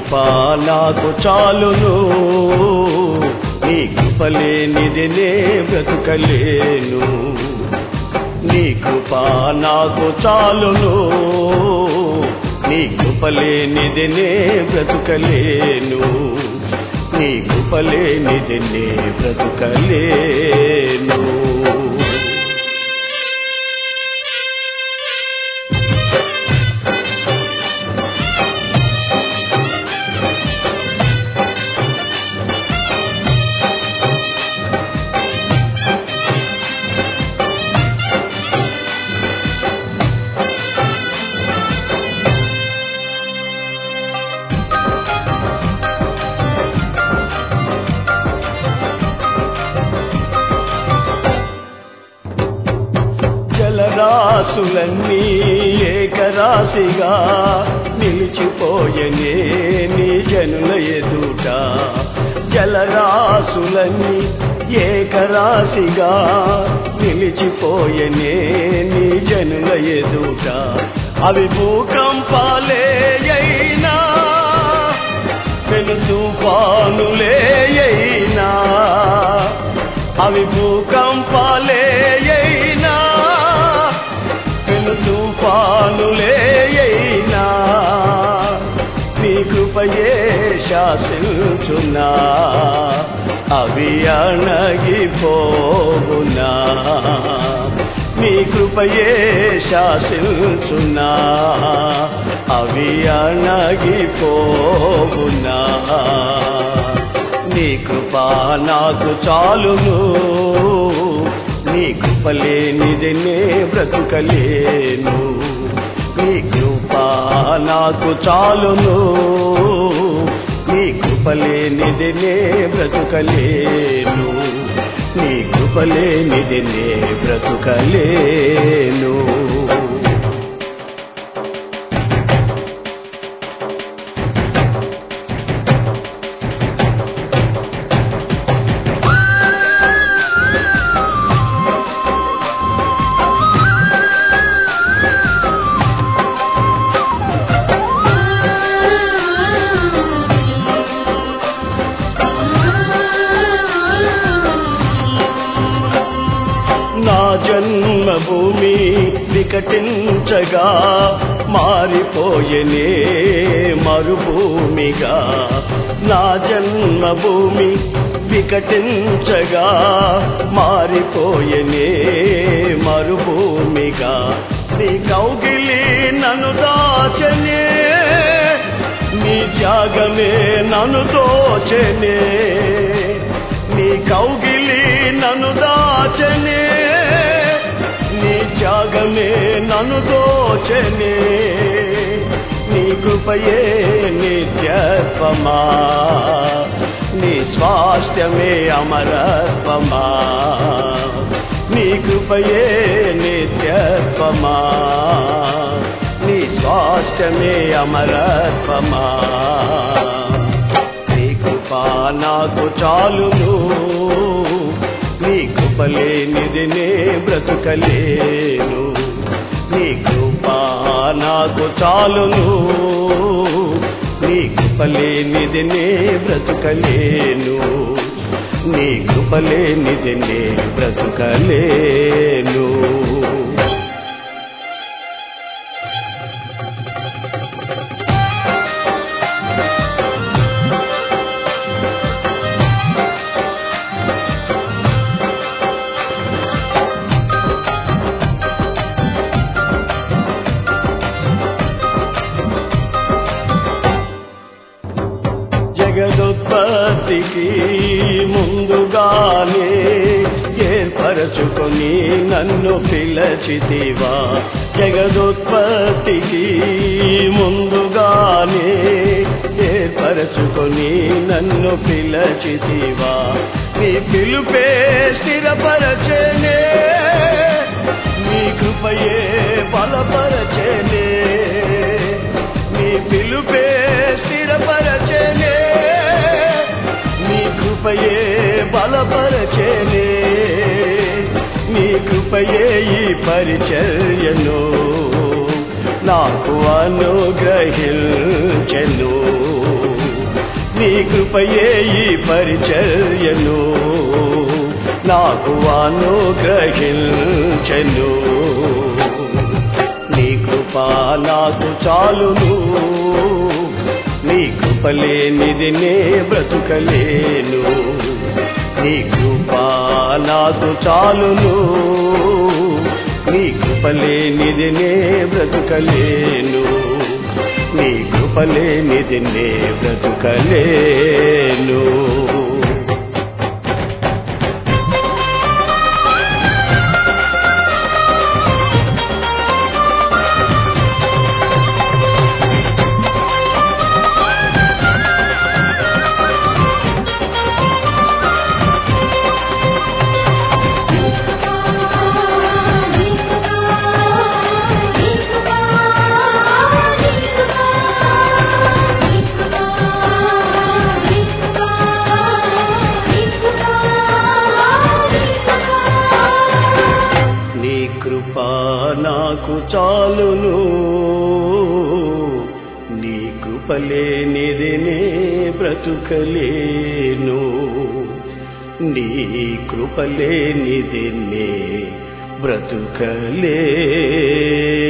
కృప నాకు చాలును నీ కృప లేనిది నే బ్రతుకలేను నీ కృప నాకు చాలును నీ కృప లేనిది నే బ్రతుకలేను నీ కృప లేనిది నే బ్రతుకలేను జలరాశులన్నీ ఏకరాశిగా నిలిచిపోయనే నీ జనుల ఎదుట జలరాశులన్నీ ఏకరాశిగా నిలిచిపోయనే నీ జనుల ఎదుట అవి భూకంపాలే అయినా పెను తుఫానులే అయినా అవి భూకంపాలే అయినా పెను తుఫానులే అయినా నీ కృపయే శాసించున్నా అవి అణగిపోవునా నీ కృపయే శాసించున్నా అవి అణగిపోవునా నీ కృప నాకు చాలును నీ కృప లేనిది నే బ్రతుకలేను నీ కృప నాకు చాలును నీ కృప లేనిది నే బ్రతుకలేను నీ కృప లేనిది నే బ్రతుకలేను నా జన్మభూమి వికటించగా మారిపోయనే మరుభూమిగా నా జన్మభూమి వికటించగా మారిపోయనే మరుభూమిగా నీ కౌగిలి నన్ను దాచనే నీ త్యాగమే నన్ను దోచనే నీ కౌగిలి నన్ను దాచనే నీ త్యాగమే నన్ను దోచనే నీ కృపయే నిత్యత్వమా నీ స్వాస్థ్యమే అమరత్వమా నీ కృపయే నిత్యత్వమా నీ స్వాస్థ్యమే అమరత్వమా నీ కృప నాకు చాలును నీ కృప లేనిది నే బ్రతుకలేను నీ కృప నాకు చాలును నీ కృప లేనిది నే బ్రతుకలేను నీ కృప లేనిది నే బ్రతుకలేను జగదుత్పత్తికి ముందుగానే ఏర్పరచుకొని నన్ను పిలచితివా జగదుత్పత్తికి ముందుగానే ఏర్పరచుకొని నన్ను పిలచితివా నీ పిలుపే స్థిరపరచనే నీ కృపయే బలపరచనే నీ పిలుపే స్థిరపరచనే నీ కృపయే బలపరచనే నీ కృపయే ఈ పరిచర్యను నాకు అనుగ్రహించెను నీ కృపయే ఈ పరిచర్యను నాకు అనుగ్రహించెను నీ కృప నాకు చాలును నీ కృప లేనిది నే బ్రతుకలేను నీ కృప నాకు చాలును నీ కృప లేనిది నే బ్రతుకలేను నీ కృప లేనిది నే బ్రతుకలేను నీ కృప నాకు చాలును నీ కృప లేనిది నే బ్రతుకలేను నీ కృప లేనిది నే బ్రతుకలేను